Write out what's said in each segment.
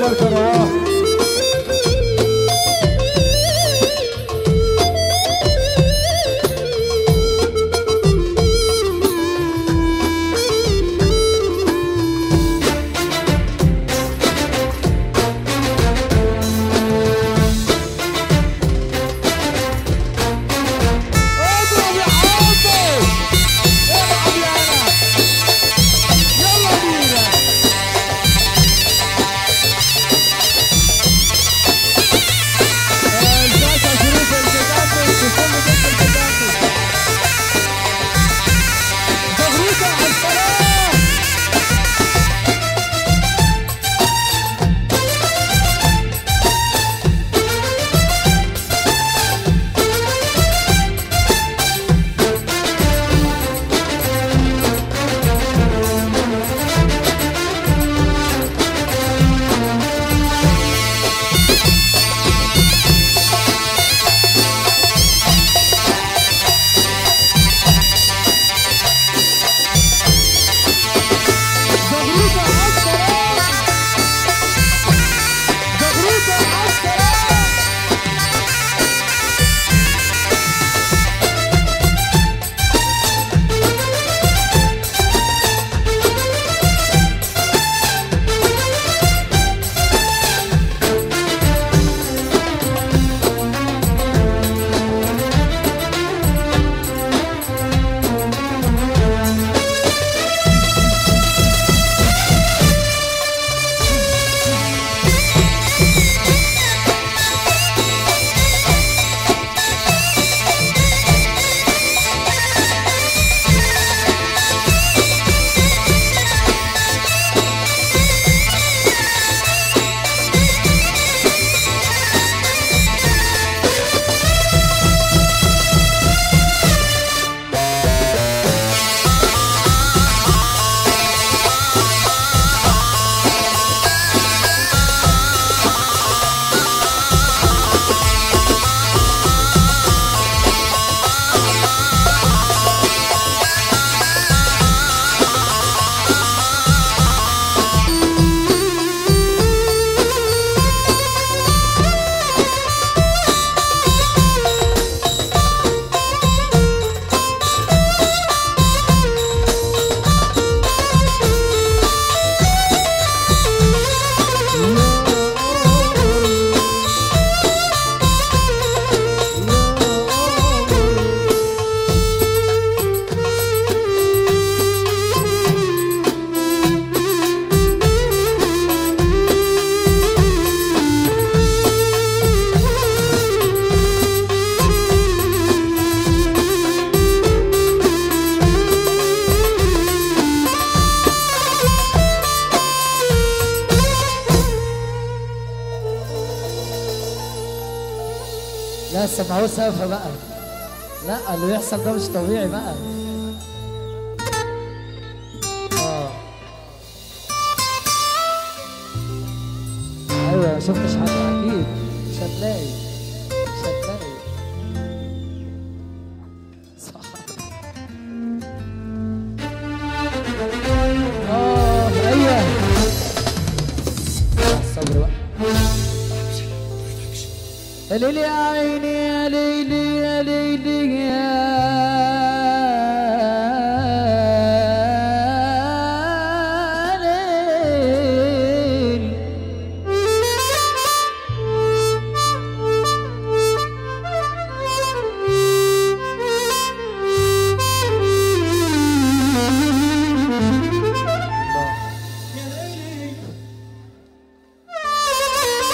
عمر كروان اضرب يا عاطف العب يا انا يلا بينا ازيك يا شريف الجدامي في كل بيت الجدامي مبروك على السلام مبروك على السلام مبروك على السلام لا سمعوه سافة بقى لا اللي بيحصل ده مش طبيعي بقى اه ايوه ما شفتش حاجه اكيد مش هتلاقي مش هتلاقي صح اه ايوه الصبر بقى يا ليلي يا عيني يا ليلي يا ليلي يا ليل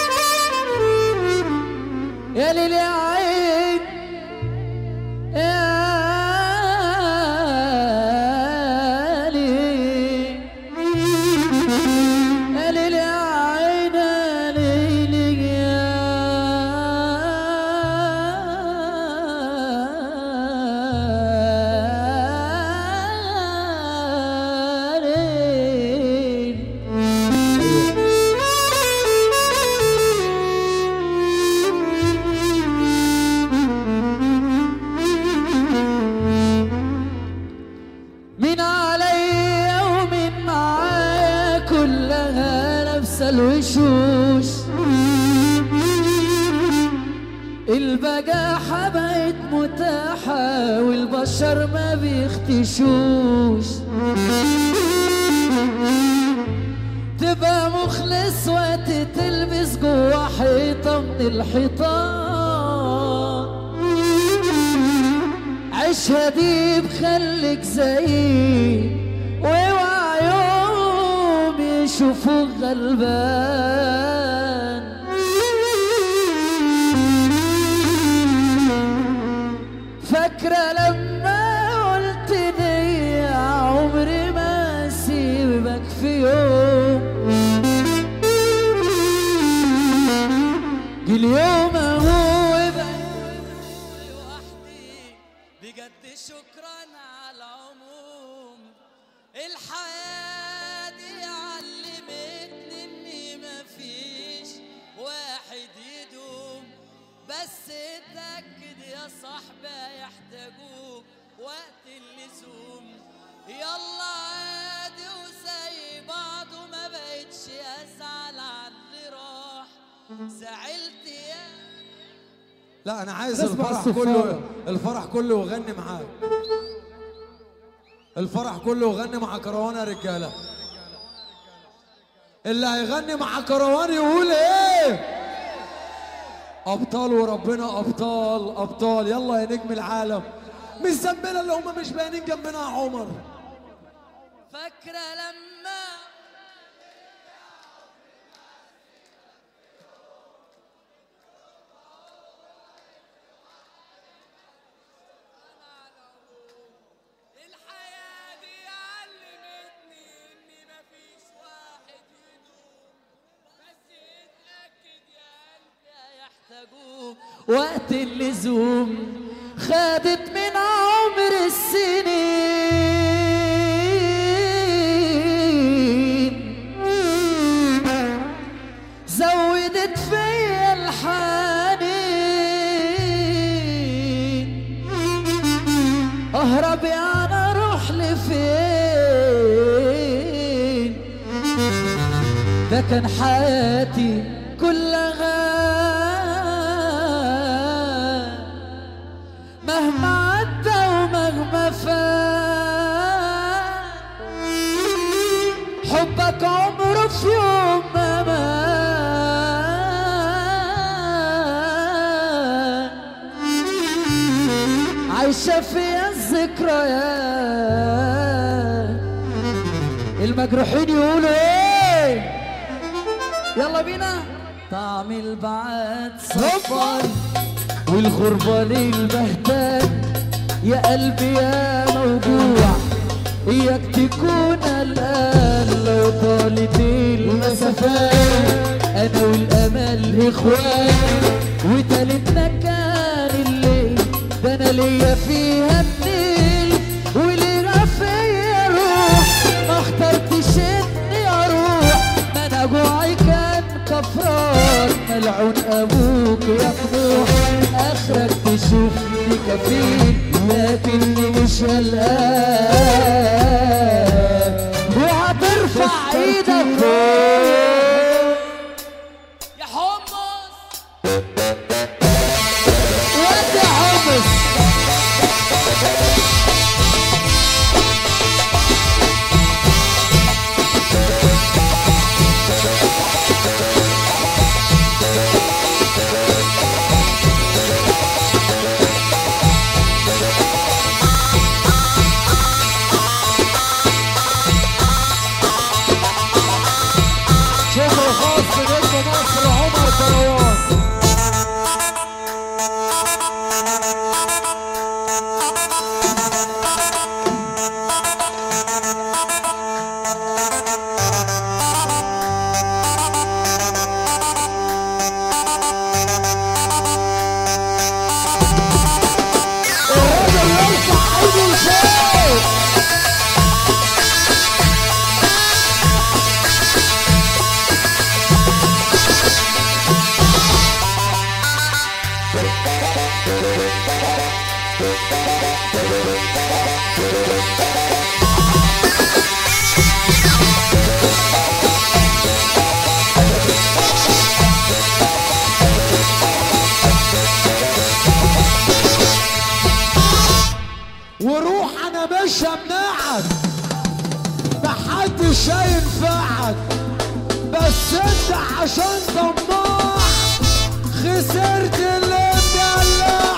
يا ليل يا عين يا الوشوش البجاحة بقت متاحة والبشر ما بيختشوش تبقى مخلص وقت تلبس جوا حيطة من الحيطان عيشها دي بخليك زي واوعى يوم يشوفوك غلبان فاكرة لما قلت لي عمري ما اسيبك في يوم جه اليوم اهو بقى لوحدي بجد شكرا على العموم الحياة دي علمتني اني مفيش واحد يدوم بس اتأكد يا صاحبي يحتاجوك وقت اللزوم يلا عادي وزي بعض وما بقتش ازعل على اللي راح زعلت يا لا انا عايز نسمع الفرح الصفارة. كله الفرح كله يغني معاك الفرح كله يغني مع كروان يا رجاله اللي هيغني مع كروان يقول ايه ابطال وربنا ابطال ابطال يلا يا نجم العالم مش ذنبنا اللي هم مش باينين جنبنا يا عمر فاكرة لما الحياة دي علمتني إني مفيش واحد يدوم بس اتأكد يا قلبي يحتاجوك وقت اللزوم خدت من عمر السنين زودت فيا الحنين اهرب يا انا اروح لفين ده كان حياتي كلها مهما عدى ومهما فات حبك عمره في يوم ما مات عايشة فيا الذكريات المجروحين يقولوا ايه يلا بينا طعم البعاد سفر والغربة للبهتان يا قلبي يا موجوع اياك تكون قلقان لو طالت المسافات انا والامل اخوان وتالتنا كان الليل ده انا ليا فيها النيل وليها فيا روح ما اخترتش اني اروح ما انا جوعي كان كفران ملعون ابوك يا طموح اخرك تشوفني كفيل لكني مش قلقان وهترفع ايدك فوق يا حمص وانت يا حمص وروح انا مش همنعك محدش هينفعك بس انت عشان طماع خسرت اللي مدلعك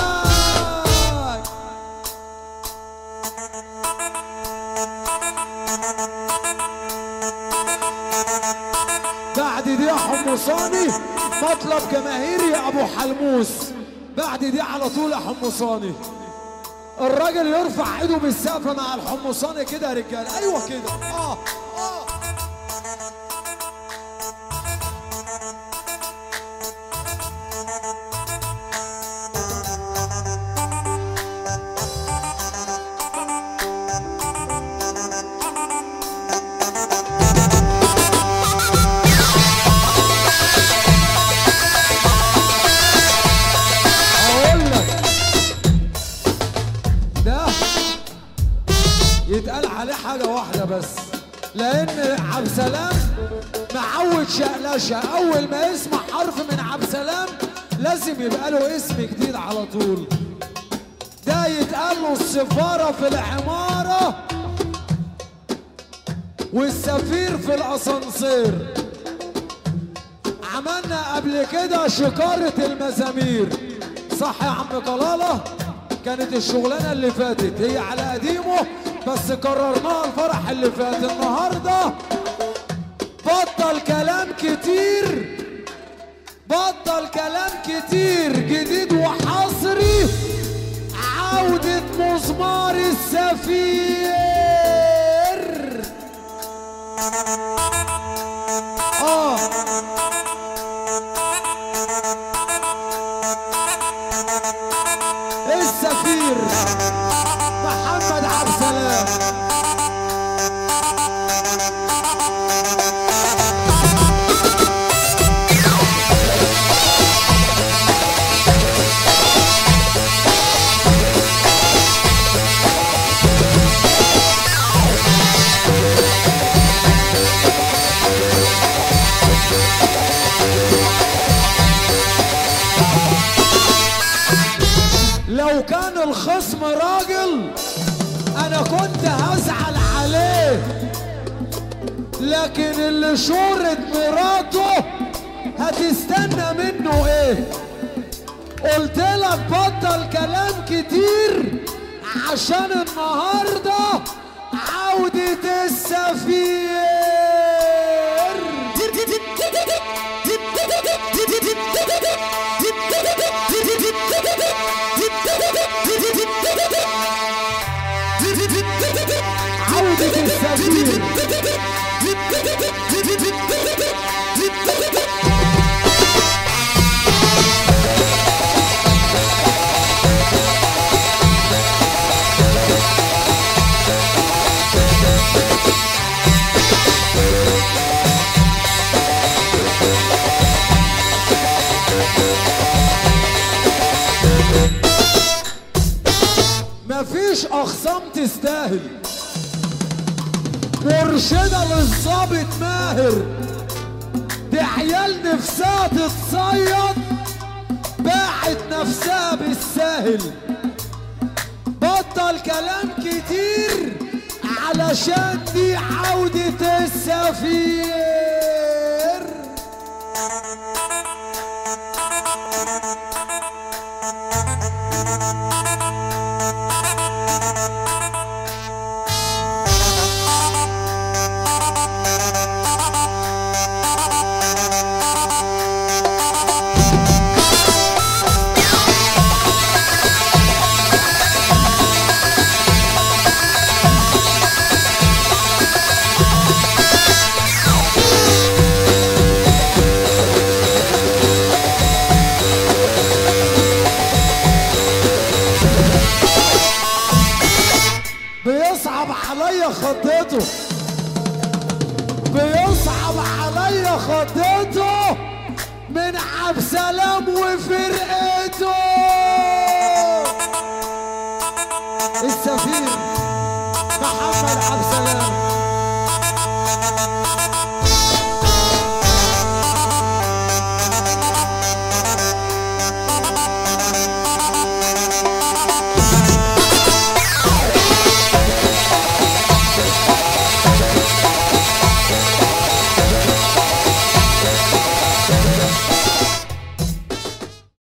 بعد دي يا حمصاني مطلب جماهيري يا ابو حلموس بعد دي على طول يا حمصاني الراجل يرفع ايده بالسقف مع الحمصاني كده يا رجال ايوه كده اه اه اقول لك ده يتقال عليه حاجة واحدة بس لأن عبد سلام معود شقلشة أول ما يسمع حرف من عبد سلام لازم يبقى له اسم جديد على طول ده يتقال له السفارة في العمارة والسفير في الأسانسير عملنا قبل كده شكارة المزامير صح يا عم جلالة كانت الشغلانة اللي فاتت هي على قديمه بس كررناها الفرح اللي فات النهاردة بطل كلام كتير بطل كلام كتير جديد وحصري عودة مزمار السفير اه السفير محمد عبد السلام لو كان الخصم راجل انا كنت هزعل عليه لكن اللي شورت مراته هتستنى منه ايه قلت لك بطل كلام كتير عشان النهارده عودة السفير عودة السفير مفيش اخصام تستاهل مرشدة للظابط ماهر دي عيال نفسها تتصيد باعت نفسها بالساهل بطل كلام كتير علشان دي عودة السفير بيصعب عليا خضته بيصعب عليا خضته من عبد سلام وفرقته السفير محمد عبد سلام